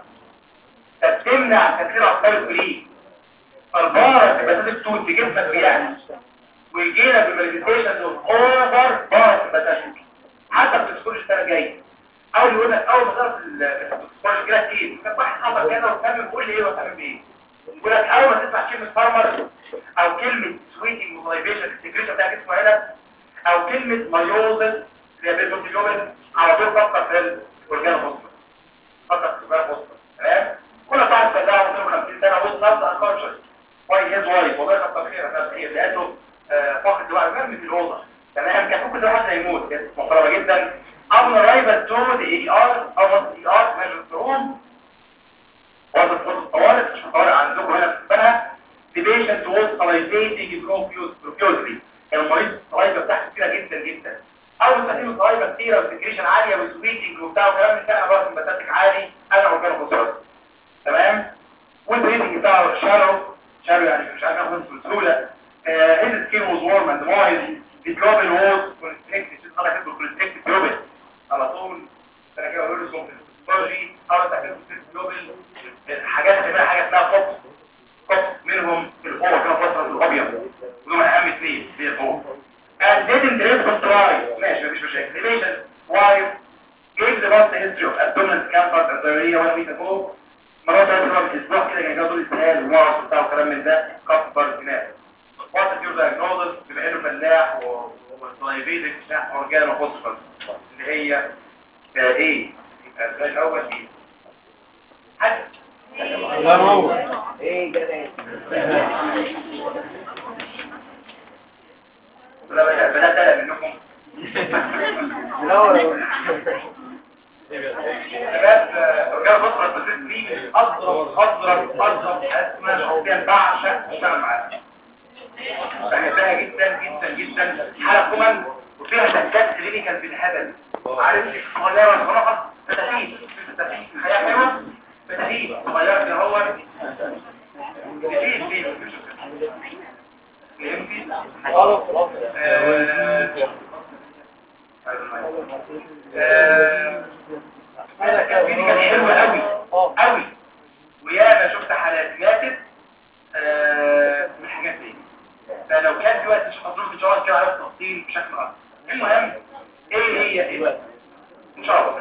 تمنع تكسير اطفال الكليه فالبارة تبقى التوت في جسمك بيعمل ويجينا بالمانيفيستيشن اوف اوفر بارة تبقى حتى في السكول السنة الجاية اول يقول لك اول ما تعرف السكول كده كتير كان واحد حصل كده وكمل كل ايه وكمل بايه يقول لك اول ما تسمع كلمة فارمر او كلمة سويتنج موتيفيشن السكريشن بتاع جسمه هنا او كلمة مايوزن اللي هي بيرفورتيجومن على طول فكر في الاورجان مصر فكر في الاورجان مصر تمام كل واحد فلاح 52 سنة وسط نفس انكونشس واي هيز واي والله كتر خيرك نفس هي لقيته فقد دواء مرمي في الأوضة تمام كان ممكن ده حد هيموت كانت محترمة جدا أول رايبل تو دي اي ار أو وصل اي ار ماجسترون وصل فرصة طوارئ مش طوارئ عندكم هنا في السنة the patient was salivating profusely كان المريض الصلايبة بتاعته كتيرة جدا جدا أول ما تستخدم الصلايبة كتيرة وسكريشن عالية وسويتنج وبتاع وكلام من ده أنا برضه مبتاتك عالي أنا أورجانو خسارة تمام والبريدنج بتاعه شارو شارو يعني مش عارف اخد بسهوله هيد سكين ووز وورم اند مويز دي جلوبال ووز كونستريكتد شو انا كاتبه كونستريكتد جلوبال على طول انا كده بقول لكم في او تحديد جلوبال حاجات كمان حاجه اسمها فوكس فوكس منهم في القوه كده فتره الابيض ودول اهم اثنين في القوه and didn't respond twice ماشي مفيش مشاكل patient wife gave the most history of abdominal discomfort and diarrhea one week ago مرات اضرب اسبوع كده كان جاي اسهال ومعص وبتاع وكلام من ده كفر دماغ وقت يور دايجنوزس بما انه فلاح وصلايفيتك بتاع اورجانا فوسفور اللي هي آه، ايه يبقى السؤال الاول ايه حد لا هو ايه ده ولا بدأت بدأت أقلق منكم منور شباب رجال بصرة البسيط دي أضرب أضرب أضرب أسمى شخصيا بعشق اشتغل معاها بحبها جدا جدا جدا حالة كومن وفيها تكات كلينيكال بالهبل عارف صغيرة صراحة فتافيت فتافيت حياة حلوة فتافيت صغيرة كده هو فتافيت فيه فهمتي؟ خلاص خلاص آه، هذا كان كان حلو قوي قوي وياما شفت حالات ماتت آه، من الحاجات دي فلو كان في وقت مش هتروح ان شاء الله كده على التفصيل بشكل اكبر المهم ايه هي ايه ان شاء الله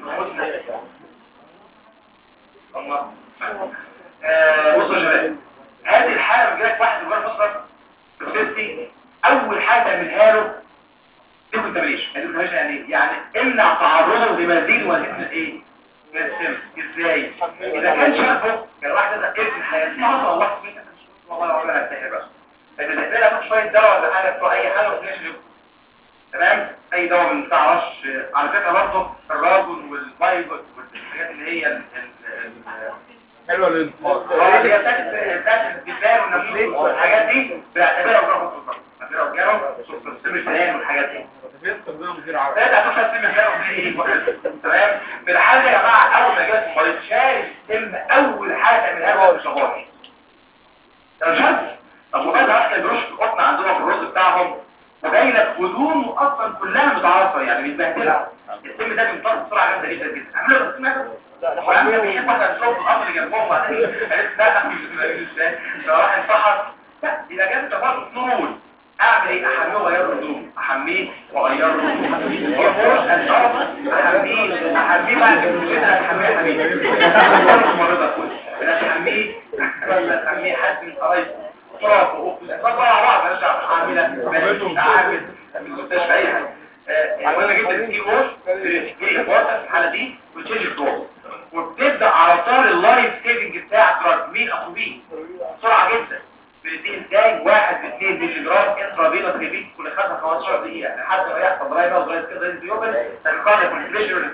الله آه، بصوا يا شباب هذه الحاله بيجي لك واحد مجرد مصرف بروسيسي اول حاجه تعملها له ديكونتامينيشن ديكونتامينيشن يعني إيه؟ يعني امنع تعرضه لمزيد وزيد من ايه من السم ازاي اذا كان شافه كان واحد ده ابن حياتي ما الله فيك والله العظيم انا هتحر بس فاذا تحتاج تاخد شويه دواء ولا حاجه بتوع اي حاجه وتلاقيش تمام اي دواء من بتاع رش على فكره برضه الراجل والبايبوت والحاجات اللي هي ال- ال- ال- حلوة للانتفاض اه اللي هي بتاعت بتاعت الدفاع والنموذج والحاجات دي بنعتبرها وجرب السلطان بنعتبرها وجرب سم الفلان والحاجات دي بيستخدمها مدير عام لا ده هتوصل سم الفلان وفي تمام في الحالة يا جماعة أول ما جالك المريض شارب سم أول حاجة تعملها له الشهور ده مش عارف طب وبعد واحد كان بيرش في القطن عندهم في الرز بتاعهم وجاي لك هدومه أصلا كلها متعرفة يعني متبهدلة السم ده بيمتص بسرعة جامدة جدا جدا عملوا له السم ده وعم بيحب واحد يشوف الأرض اللي جنبهم وبعدين قالت لا مش ازاي فراح انسحر لا يبقى جاب تفاصيل نور اعمل ايه احميه واغير له هدوم احميه واغير له هدوم يخرج الارض احميه احميه بعد كده احميه يا حبيبي مريضه كل احميه احميه حد من قرايبه تراب واخت طب مع بعض انا شعب عامله مالك عامل في المستشفى اي حاجه المهم جدا تجيب وش تجيب وقت في الحاله دي وتشيل الدور وبتبدا على طول اللايف سيفنج بتاع دراج مين اخو مين بسرعه جدا بننتهي ازاي واحد باثنين مللي جرام انترا فينوس ريبيت كل خمسة 15 دقيقه لحد ما يحصل رايبه وغايه كده ينزل يوبل تنقل كونفليشن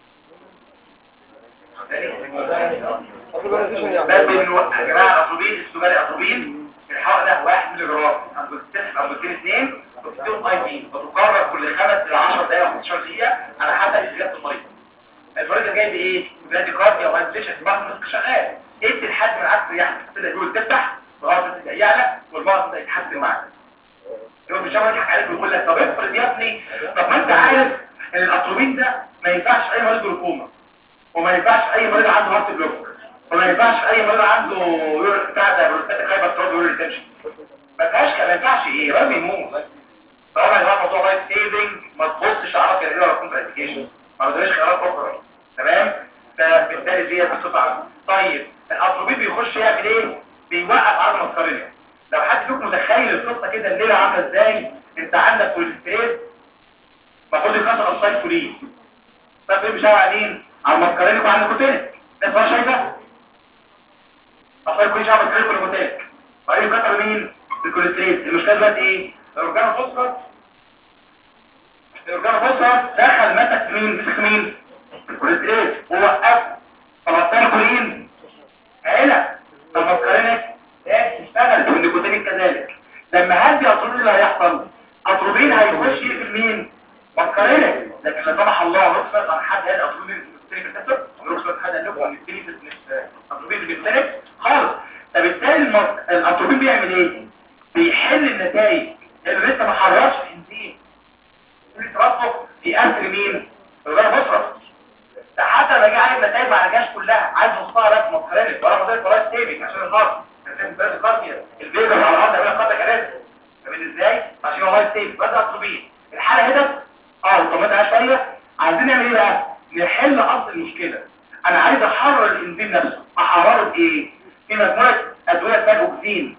بس انه يا جماعه اطروبين السجاري اطروبين الحق ده 1 مللي جرام امبوتين امبوتين اثنين وبتديهم اي بي وتقرر كل 5 الى 10 دقائق او 15 دقيقه على حسب استجابه المريض المريض ده جاي بايه؟ بلادي كارديا او فايبريشن بعض الناس شغال ادي لحد من عكس يحصل كده يقول تفتح وغلط تبدا يعلى والبعض ده يتحسن معاك يقول مش هضحك عليك ويقول لك طب افرض يا ابني طب ما انت عارف ان الاتروبين ده ما ينفعش اي مريض جلوكوما وما ينفعش اي مريض عنده هارت بلوك وما ينفعش اي مريض عنده يوريك بتاع ده بروستاتيك هايبرتروفي يوريك تنشن ما فيهاش ما ينفعش ايه راجل يموت طبعا يا جماعه موضوع لايف سيفنج ما تبصش على كده ولا كونتر اديكيشن ما قدرش خيارات اخرى تمام فبالتالي دي بصفه عامه طيب الاتروبين بيخش يعمل ايه بيوقف عضله القرنيه لو حد فيكم متخيل القصه كده الليله عامله ازاي انت عندك كوليسترول المفروض يكسر اصلا كولين طب ايه مش على مين على المسكرينك وعلى الكوتينك الناس ما شايفه اصلا كل شعب الكريم والكوتينك وبعدين كسر مين الكوليسترول المشكله دلوقتي ايه الاورجان فوسفور الاورجان فوسفور دخل مسك مين مسك مين الكوليسترول ووقف فبطل كولين عيله المسكرينك ده تشتغل والنيكوتينيك كذلك لما هدي اتروبين اللي هيحصل اتروبين هيخش يقفل مين مسكرينك لكن لا سمح الله نقصد عن حد هذا اتروبين النيكوتينيك كسر نقصد حد لكم النيكوتينيك مش اتروبين النيكوتينيك خالص فبالتالي المس- الاتروبين بيعمل ايه بيحل النتائج اللي لسه ما حررش الانزيم بيتربط في اثر مين الغير مصرف ده حتى لما جه عايز نتائج ما عالجهاش كلها عايز نصها رسم مسكرينك ولا مضايق ولا سيفنج عشان الهارت الفيجر على الارض يعمل قطع كلام فاهمين ازاي عشان هو لايف سيف بدا اطلبين الحاله هنا اه وطمتها شويه عايزين نعمل ايه بقى نحل اصل المشكله انا عايز احرر الانزيم نفسه احرره بايه في مجموعه ادويه اسمها الاوكسين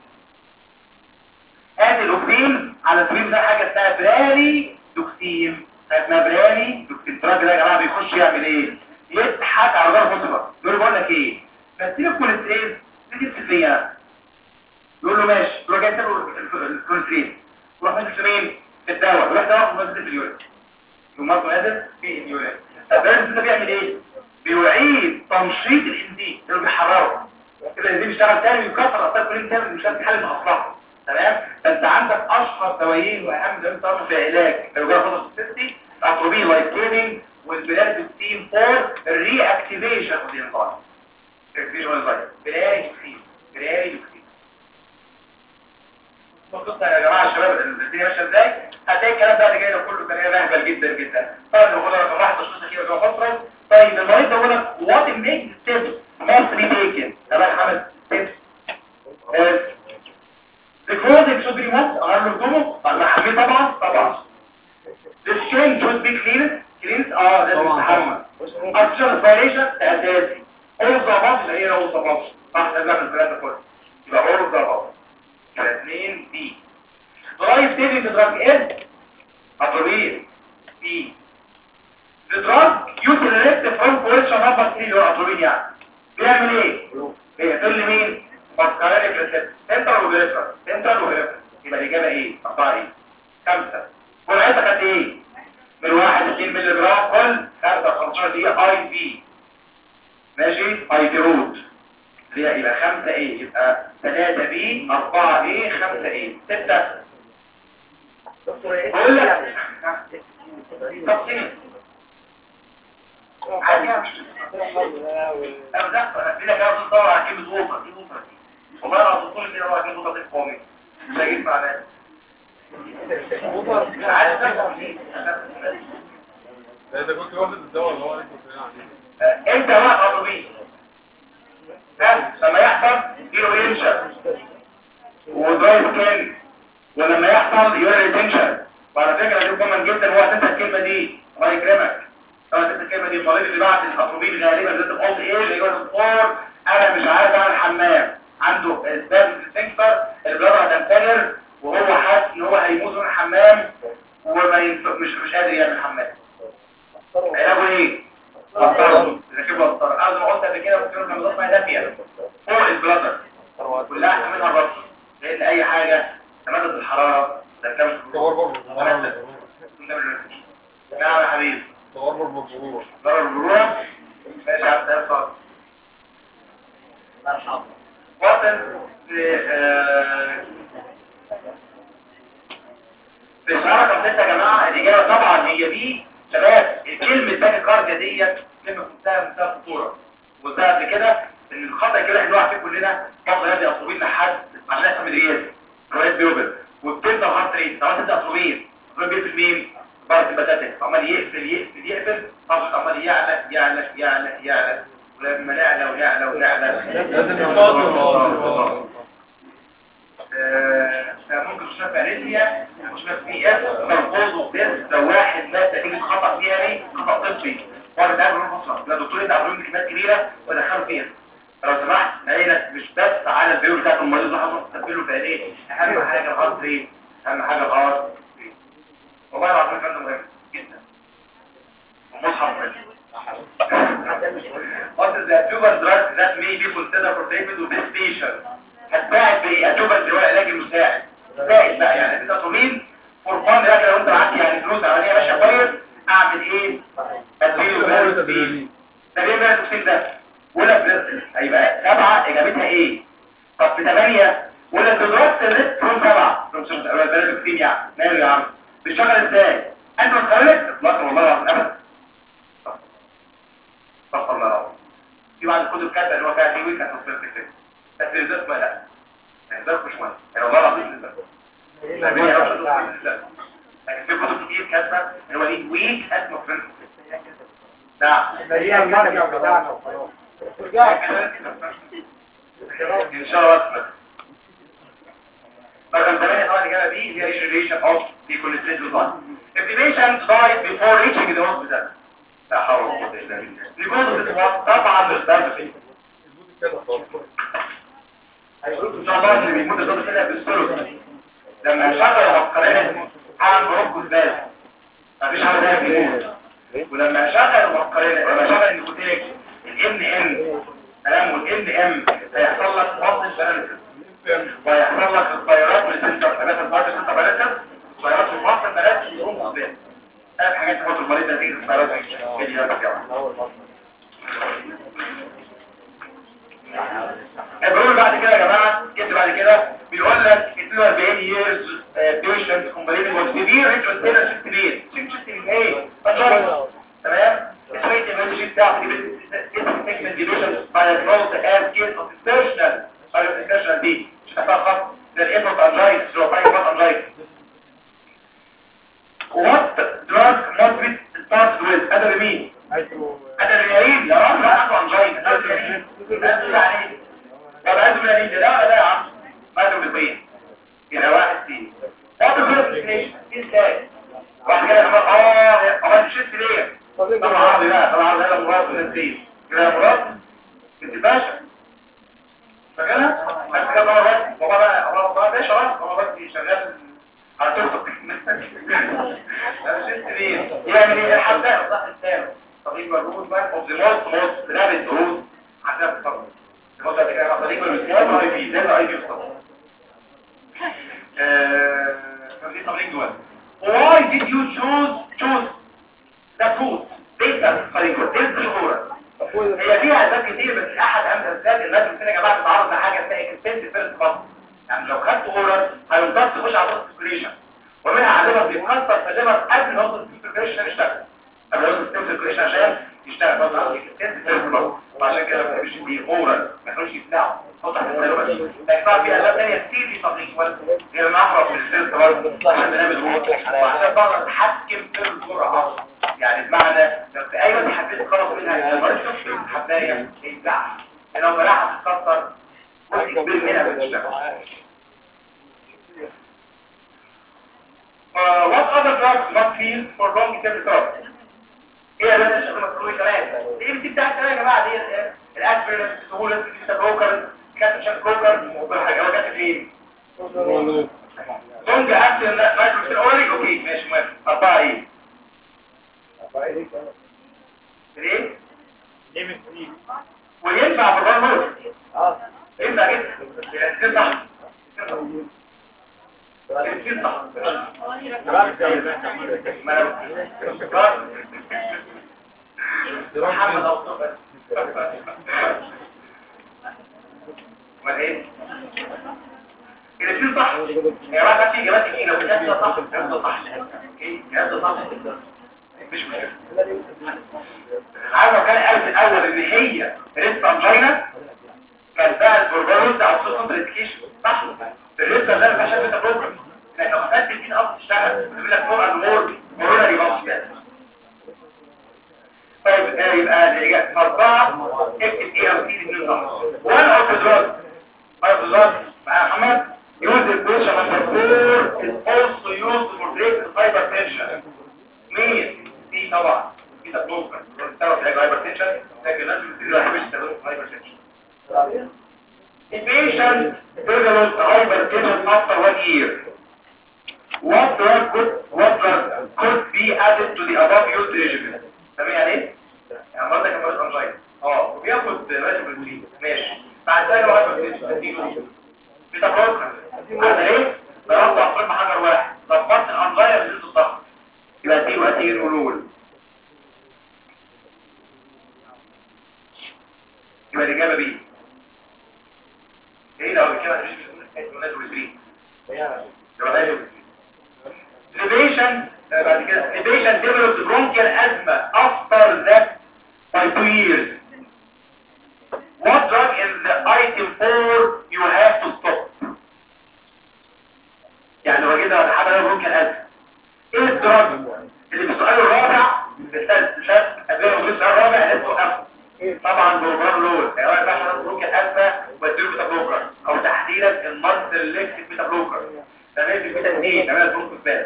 ادي الاوكسين على سبيل ده حاجه اسمها براني دوكسين اسمها براني دوكسين الدراج ده يا جماعه بيخش يعمل ايه يضحك على ظهر فوسفور يقول بقول لك ايه بس الكوليسترول 60% يقول له ماشي يروح جاي تاخد الكونسرين يروح نازل في مين في الدواء يروح دواء نازل في اليورين يقوم برضه نازل في اليورين البرنس ده بيعمل ايه بيعيد تنشيط الانزيم اللي بيحرره كده الانزيم يشتغل تاني ويكسر اطراف كل تاني مش هتحل المصلحه تمام فانت عندك اشهر دوايين واهم دوايين طبعا في علاج لو جرى فتره السيستي اتروبين لايكينينج والبلازوتين فور الري اكتيفيشن اوف ذا انزيم اكتيفيشن اوف الانزيم بلاري توكسين بلاري توكسين القصه يا جماعه الشباب الدنيا ماشيه ازاي هتلاقي الكلام ده اللي جاي ده كله كلام مهبل جدا جدا طيب لو قلنا راح تشخيص كده جوه فتره طيب المريض ده يقول لك وات ميك ستيبس must be taken ده بقى خمس ستيبس The clothing should be removed أغير له هدومه أنا حميه طبعا طبعا The skin should be cleaned cleaned اه لازم تتحمل Oxygen aspiration ده أساسي All of the above اللي هي all of the above صح ده في الثلاثة كله يبقى all of the above يبقى اثنين بي درايف سيفنج دراج اس اتروبين بي The drug used to direct from position number 3 اللي هو اتروبين يعني بيعمل ايه؟ بيقتل لي مين؟ ماسكارينيك ريسبت سنترال وجريفر سنترال وجريفر يبقى الإجابة ايه؟ أربعة ايه؟ خمسة جرعتها كانت ايه؟ من واحد 2 مللي جرام كل 15 دقيقة اي في ماشي؟ اي في روت اللي هي يبقى 5 ايه؟ يبقى 3 بي 4 ايه 5 ايه 6 بقول لك طب سنين حاجة انا ده كده كده بتدور على كلمة ووفر دي ووفر دي والله لو هتقول كده هو كلمة ووفر دي قومي مش هجيب معناه مش عارف ده ليه ده كنت واخد الدواء اللي هو انت عليه انت بقى قضبين بس لما يحصل يجيله ينشر ودراي سكين ولما يحصل يوري ريتنشن وعلى فكره دي كومن جدا هو هتنسى الكلمه دي الله يكرمك لو هتنسى الكلمه دي المريض اللي بعد الاتروبين غالبا لازم قلت ايه اللي يقول دكتور انا مش عارف اعمل حمام عنده اسباب السنكتر البلغه هتنفجر وهو حاسس ان هو هيموت من الحمام وما ينف... مش مش قادر يعمل حمام علاجه ايه؟ قطره ركبه قطره عاوز ما قلت قبل كده ممكن يكون نظام ما دافيه فوق البلاتر كلها احتمالها الربط لان اي حاجه تمدد الحراره ده كام صور برضه نعم يا حبيبي صور برضه بالجروح ضرر الجروح ماشي على التأثر وصل في آه، في الشعر كمسة يا جماعة الإجابة طبعا هي دي شباب الكلمة تاكي كارديا ديت كلمة منتهى منتهى الخطورة وقلتها قبل كده إن الخطأ كده احنا واحد كلنا برضه يدي أصوبين لحد عشان يفهم الرياض روايات بيوبل وبتبدأ هارت ريت طبعا تبدأ أصوبين أصوبين بيقفل مين؟ بارت البتاتك عمال يقفل يقفل يقفل طبعا عمال يعلى يعلى يعلى يعلى ولما نعلى ونعلى ونعلى لازم يفضل آه، ممكن تشوف اريثميا تشوف بي اس تنقض وبس لو واحد مات نتيجه خطا فيها ايه خطا طبي واحد ده عمره خطا لا دكتور انت عملوا كميات كبيره ودخلوا فيها لو سمحت عينك مش بس على البيول بتاعت المريض اللي حصل تقبله في عينيه اهم حاجه الهارت ريت اهم حاجه الهارت ريت والله العظيم الكلام ده مهم جدا ومصحف مهم What is the tuber drug that may be considered protected with this patient? هتساعد بايه؟ التوبة اللي هو العلاج المساعد ساعد بقى يعني انت طويل فورفان ده لو انت معاك يعني فلوس عمليه ماشيه كويس اعمل ايه؟ اديله بس ده ليه بقى التوكسين ده؟ ولا بريزل هيبقى سبعه اجابتها ايه؟ طب في ثمانيه ولا تدرس الريسك فروم سبعه التوكسين يعني ماله يا عم بيشتغل ازاي؟ انت متخيل؟ اطلاقا والله العظيم ابدا استغفر الله العظيم في بعض الكتب كاتبه ان هو فيها تيوي كانت تصير كده بس الرزق ما لا الرزق مش مهم يعني والله العظيم الرزق لا بيجي رشد الرزق لكن في كتب كتير كاتبه ان هو ليه ويك اسمه فرنس نعم هي المرجع بتاعنا وخلاص ان شاء الله اسمك رقم 8 طبعا الاجابه بي هي regeneration of the cholesterol blood if the patient died before reaching the hospital لا حول ولا قوه الا بالله لجوز طبعا مستدفي ان شاء الله اللي بيموت ده كده بالثلث لما شغل العبقريه عمل بروكوس باز مفيش حاجه ده بيموت ولما شغل العبقريه لما شغل النيكوتيك الام ان كلام والان ام هيحصل لك مصل باراليسيس وهيحصل لك الطيارات والسنتر ثلاثة الطيارات والسنتر باراليسيس الطيارات والمصل باراليسيس يقوم مصبين ثلاث حاجات تحط المريض نتيجة الطيارات اللي هي الجامعة بيقول بعد كده يا جماعة كده بعد كده بيقول لك 42 years patient complaining of severe retrospinal chest pain chest pain ايه؟ فشل تمام؟ الشوية المنجي بتاعه دي segment dilution diagnosed as case of exertional or exertional دي مش هتبقى خط ده الافرط angitis لو باين what angitis what drug must be started with هذا بمين؟ هذا الرياض يا راجل عنده angitis هذا الرياض هذا يعني طب عنده الرياض لا لا يا عم ماله بالبين يبقى واحد سي طب الفيرستيشن ازاي؟ بعد كده لما اه عملت شيفت ليه؟ طبعا عرضي بقى طبعا عرضي هذا مراد من الدين كده مراد انت باشا فاكرها؟ بس كده طبعا بس بابا بقى بابا بقى باشا بقى بابا بس شغال على ترفق انا شفت ليه؟ يعمل ايه؟ الحباء الضغط الثاني طبيب مربوط بقى اوف ذا موست موست رابط روز عشان تفضل الموضوع ده كده طبيب مربوط اي بي زي الاي بي بالظبط كان في تمرين جوه why did you choose choose that route ليه ده فريق ليه الشهورة هي فيها اسباب كتير بس احد اهم الاسباب الناس اللي يا جماعه بتتعرض لحاجه اسمها اكستنسيف فيرست فاست يعني لو خدت اورال هينضغط تخش على ضغط السكريشن ومنها علمك بيتكسر فالليفر قبل ما ضغط السكريشن يشتغل قبل ما ضغط السكريشن عشان يشتغل برضه على اكستنسيف فيرست فاست وعشان كده ما بيحبش دي اورال ما يخلوش يبلعوا فتح السيلوبس لكن طبعا في اسباب ثانيه كتير في تطبيق غير ما احرق من الفيرست برضه عشان بنعمل هو وعشان بقدر اتحكم في الجرعه يعني بمعنى لو في اي وقت حبيت خلاص منها المريض شخص الحبايه يتبعها انا لو بلعها تتكسر جزء كبير منها بتشتغل Uh, what other drugs must feel for long term recovery? ايه يا باشا الشغل مسؤول كمان ايه بتجيب تحت يا جماعه دي الاسبرين السهوله البيتا بروكر كاتشن بروكر والحاجات فين لونج اكشن نايتروجين اوري اوكي ماشي موافق اربعه ايه ليه وينفع في الرمل ينفع جدا يعني صح محمد أوصف ما ايه الاثنين صح يا جماعه في اجابات كتير لو الجهاز ده صح الجهاز ده صح اوكي الجهاز ده صح مش مشكله عارف لو كان قال في الاول ان هي ريسك انجينا كان بقى البروبروز او سوسن ريسكيشن صح الريسك ده ما فيهاش انت بروبروز لان لو خدت الدين اصلا تشتغل بيقول لك مور اند مور مورنا ريباوس طيب آه، يبقى الإجابة أربعة اكتب ايه او تي اثنين صح وان اوف ذا اوف ذا مع محمد use the question number four is also used for break hypertension مين؟ دي طبعا دي تبلوكر تعرف علاج hypertension لكن الناس بتصير ما يحبش يستخدموا hypertension A patient develops hypertension after one year. What drug could what drug could be added to the above used regimen? سامع يعني ايه؟ يعني مرضى كان مرض انجاين اه وبياخد ريجيمنت ماشي بعد كده لو هيبقى تديله بتبروكر عشان ايه؟ ضربت عصير بحجر واحد ظبطت الانجاين بزيت الضغط يبقى تي واتير ولول يبقى الاجابه بي ايه لو الكلمه مش مش مناسب للبي يبقى ده يبقى Sedation, uh, بعد كده sedation develops bronchial asthma after that by two years. What drug in the item 4 you have to stop? يعني هو كده حاجة bronchial asthma. ايه الدراج اللي في السؤال الرابع بالثالث شاب اديله في السؤال الرابع لازم توقفه طبعا بروجرام لول يعني هو ينفعش بروكال اسفا واديله بيتا بلوكر او تحديدا المارسل ليكس بيتا بلوكر تمام البيتا 2 تمام البروكال باس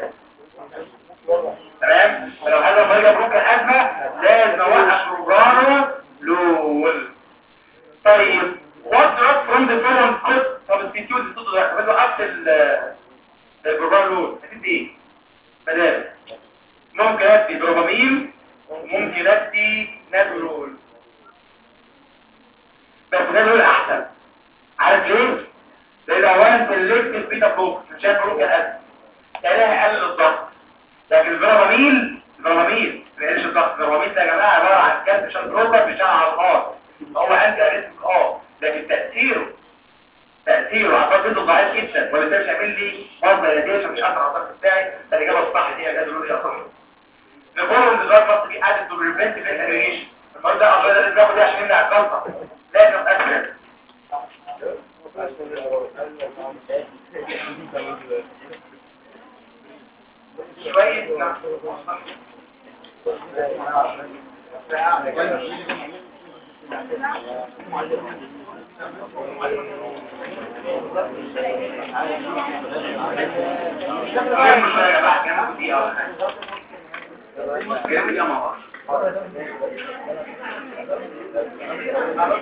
تمام فلو هذا مريض بروكال اسفا لازم اوقف بروجرام لول طيب what drug from the following could substitute الصوت ده طب وقفت البروجرام لول هتدي ايه بدال ممكن ادي بروبامين ممكن ادي نابرول بس ده دول احسن عارف ليه؟ لان اولا في الليفت البيتا بلوك مش عارف بلوك الاسد ثانيها يقلل الضغط لكن الفراميل الفراميل ما يقللش الضغط الفراميل ده يا جماعه عباره عن كالسيوم شان بروكر بيشتغل على الهارت هو انتي اريتمك اه لكن تاثيره تاثيره على الضغط ضعيف جدا ولا مش هيعمل لي مصدر راديشن مش هيأثر على الضغط بتاعي فالاجابه الصح دي يا جدع دول يا صح نقول ان الضغط مصر دي ادت تو بريفنت الريجيشن المرض ده الله لازم ياخد عشان يمنع الجلطه لازم اكثر شويه كم شويه يا جماعه كم دقيقه ولا حاجه كم دقيقه مع بعض